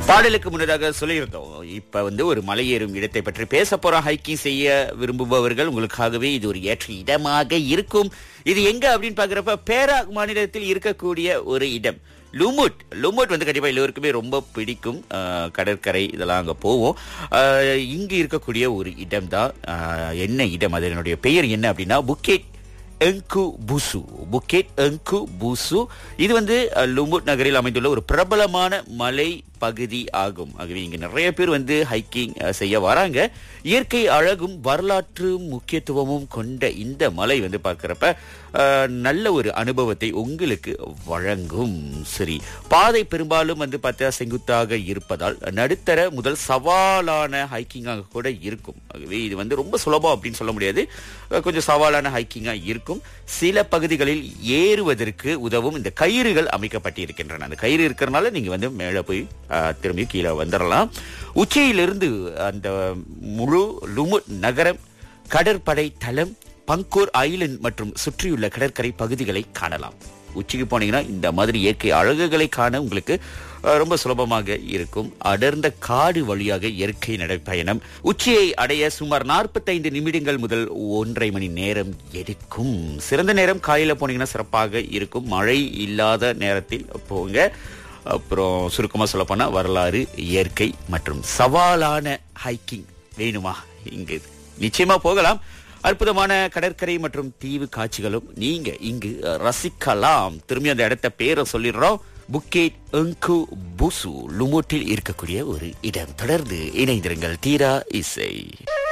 பாடலுக்கு முன்னதாக சொல்லியிருந்தோம் இப்ப வந்து ஒரு மலையேறும் இடத்தை பற்றி பேச போறோம் ஹைக்கிங் செய்ய விரும்புபவர்கள் உங்களுக்காகவே இது ஒரு ஏற்ற இடமாக இருக்கும் இது எங்க அப்படின்னு பாக்குறப்ப பேராக் மாநிலத்தில் இருக்கக்கூடிய ஒரு இடம் லுமுட் லுமுட் வந்து கண்டிப்பா எல்லோருக்குமே ரொம்ப பிடிக்கும் அஹ், கடற்கரை இதெல்லாம் அங்க போவோம் அஹ், இங்கு இருக்கக்கூடிய ஒரு இடம் தான் என்ன இடம் அதனுடைய பெயர் என்ன அப்படின்னா புக்கேட் எங்கு புசு புக்கெட் எங்கு புசு இது வந்து அஹ், லுமுட் நகரில் அமைந்துள்ள ஒரு பிரபலமான மலை பகுதி ஆகும் ஆகவே இங்க நிறைய பேர் வந்து ஹைக்கிங் அஹ், செய்ய வராங்க இயற்கை அழகும் வரலாற்று முக்கியத்துவமும் கொண்ட இந்த மலை வந்து பார்க்கறப்ப அஹ், நல்ல ஒரு அனுபவத்தை உங்களுக்கு வழங்கும் சரி பாதை பெரும்பாலும் வந்து பார்த்தா செங்குத்தாக இருப்பதால் நடுத்தர முதல் சவாலான ஹைக்கிங்காக கூட இருக்கும் ஆகவே இது வந்து ரொம்ப சுலபம் அப்படின்னு சொல்ல முடியாது அஹ் கொஞ்சம் சவாலான ஹைக்கிங்கா இருக்கும் சில பகுதிகளில் ஏறுவதற்கு உதவும் இந்த கயிறுகள் அமைக்கப்பட்டிருக்கின்றன அந்த கயிறு இருக்கிறனால நீங்க வந்து மேலே போய் அஹ், திரும்பி கீழே வந்துடலாம் உச்சியிலிருந்து அந்த முழு லுமுட் நகரம் கடற்படை தளம் பங்கூர் ஐலண்ட் மற்றும் சுற்றியுள்ள கடற்கரை பகுதிகளை காணலாம் உச்சிக்கு போனீங்கன்னா இந்த மாதிரி இயற்கை அழகுகளை காண உங்களுக்கு அஹ், ரொம்ப சுலபமாக இருக்கும் அடர்ந்த காடு வழியாக இயற்கை நடைப்பயணம் உச்சியை அடைய சுமார் 45 நிமிடங்கள் முதல் ஒன்றரை மணி நேரம் எடுக்கும் சிறந்த நேரம் காலையில போனீங்கன்னா சிறப்பாக இருக்கும் மழை இல்லாத நேரத்தில் போங்க அப்புறம் சுருக்கமா சொல்ல போனா வரலாறு இயற்கை மற்றும் சவாலான ஹைக்கிங் வேணுமா இங்கு நிச்சயமா போகலாம் அற்புதமான கடற்கரை மற்றும் தீவு காட்சிகளும் நீங்க இங்கு ரசிக்கலாம் திரும்பி அந்த இடத்த பேரை சொல்லிடுறோம் புக்கேட் எங்கு புசு லுமோட்டில் இருக்கக்கூடிய ஒரு இடம் தொடர்ந்து இணைந்திருங்கள் தீரா இசை